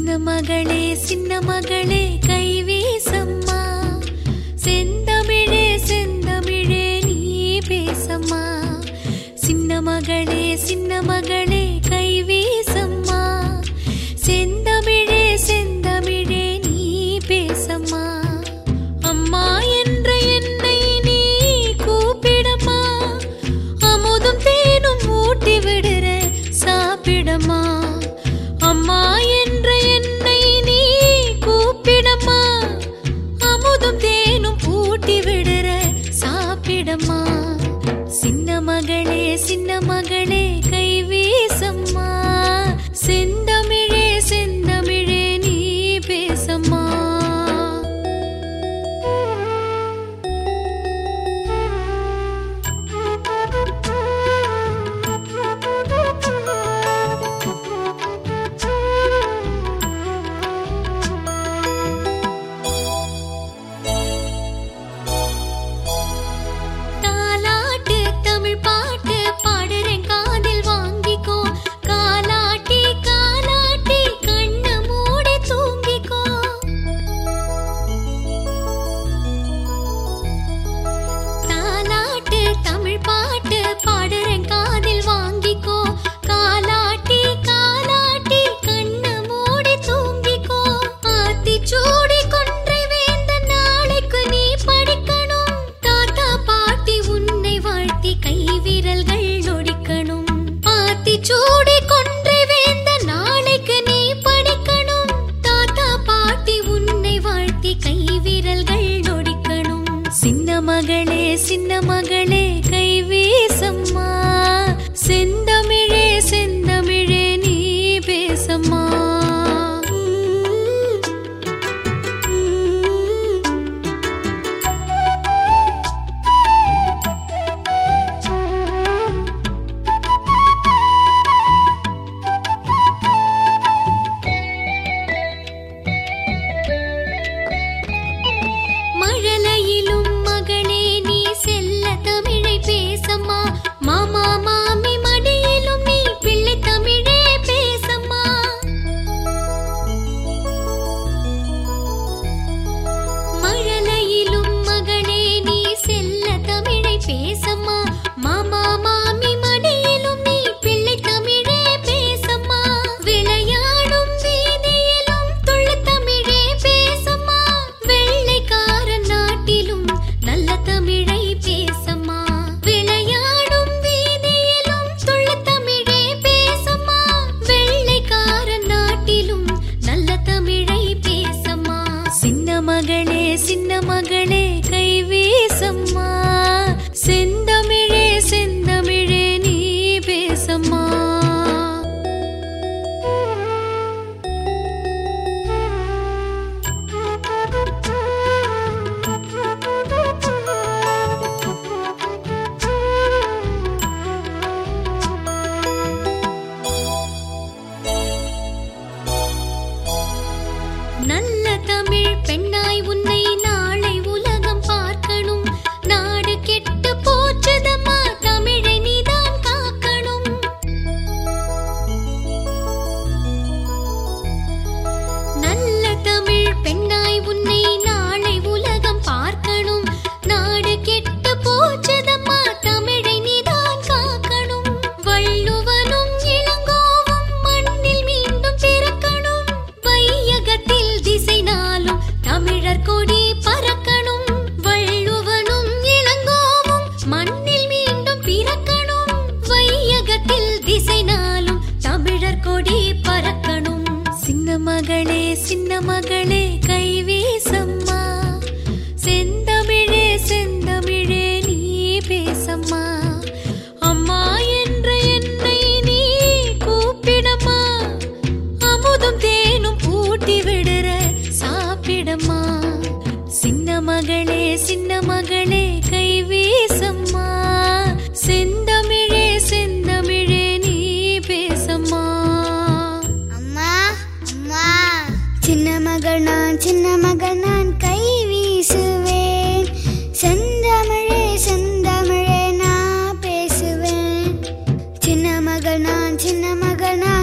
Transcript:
சின்ன மகளே சின்ன மகளே கைவீசம்மா செந்தமிழே செந்தமிழே நீ பேசம்மா சின்ன மகளே சின்ன மகளே கைவீசம்மா செந்தமிழே செந்தமிழே நீ பேசம்மா அம்மா என்ற என்னை நீ கூப்பிடம்மா அமுதும் தேனும் ஊட்டி விடுற சாப்பிடம்மா அம்மா என்ற என்னை நீ கூப்பிடம்மா அமுதும் தேனும் ஊட்டி விடுற சாப்பிடம்மா சின்ன மகளே சின்ன மகளே கை வீசம்மா செந்தமிழே செந்தமிழே நீ பேசம்மா தாலாட்டு தமிழ் பாட்டு பாடுறேன் காதில் வாங்கிக்கோ காலாட்டி காலாட்டி கண்ண மூடி தூங்கிக்கோ தாலாட்டு தமிழ் பாட்டு பாடுறேன் காதில் வாங்கிக்கோ காலாட்டி காலாட்டி கண்ண மூடி தூங்கிக்கோ ஆத்தி சூடி கொன்றை வேந்த நாளைக்கு நீ படிக்கணும் தாத்தா பாட்டி உன்னை வாழ்த்தி கை விரல்கள் நொடிக்கணும் ஆத்தி சூடி கொன்றை வேந்த நாளைக்கு நீ படிக்கணும் தாத்தா பாட்டி உன்னை வாழ்த்தி கை விரல்கள் நொடிக்கணும் சின்ன மகளே சின்ன மகளே கை வீசம்மா செந்தமிழே செந்தமிழே நீ பேசம்மா மழலையிலும் மகளே நீ செல்ல தமிழை பேசம்மா மாமா மாமி மடியிலும் நீ பிள்ளை தமிழே பேசம்மா மழலையிலும் மகளே நீ செல்ல தமிழை பேசம்மா மாமா மாமி மடியிலும் நீ பிள்ளை தமிழே பேசம்மா விளையாடும் வீதியிலும் துள்ள தமிழே பேசம்மா வெள்ளைக்காரன் நாட்டிலும் நல்ல தமிழை பேசம்மா விளையாடும் வீதியிலும் துள்ள தமிழே பேசம்மா வெள்ளைக்காரன் நாட்டிலும் நல்ல தமிழை பேசம்மா சின்ன மகளே சின்ன மகளே கை வீசம்மா செந்தமிழே செந்தமிழே நீ பேசம்மா நல்ல தமிழ் பெண்ணாய் உன்னை நாளை உலகம் பார்க்கணும் நாடு கெட்டு போச்சதம்மா தமிழை நீதான் காக்கணும் நல்ல தமிழ் பெண்ணாய் உன்னை நாளை உலகம் பார்க்கணும் நாடு கெட்டு போச்சதம்மா தமிழை நீதான் காக்கணும் வள்ளுவனும் இளங்கோவும் மண்ணில் மீண்டும் பிறக்கணும் வையகத்தில் திசை நாளும் தமிழர் கொடி பறக்கணும் வள்ளுவனும் இளங்கோவும் மண்ணில் மீண்டும் பிறக்கணும் வையகத்தில் திசை நாளும் தமிழர் கொடி பறக்கணும் சின்ன மகளே சின்ன மகளே கை வீசம்மா செந்தமிழே செந்தமிழே நீ பேசம்மா அம்மா என்ற என்னை நீ கூப்பிடம்மா அமுதும் தேனும் ஊட்டி விடுற சாப்பிடம்மா சின்ன மகளே சின்ன மகளே கை வீசம்மா செந்தமிழே செந்தமிழே நீ பேசம்மா அம்மா அம்மா சின்ன மகள் நான் சின்ன மகள் நான் கை வீசுவேன் செந்தமிழே செந்தமிழே நான் பேசுவேன் சின்ன மகள் நான் சின்ன மகள் நான்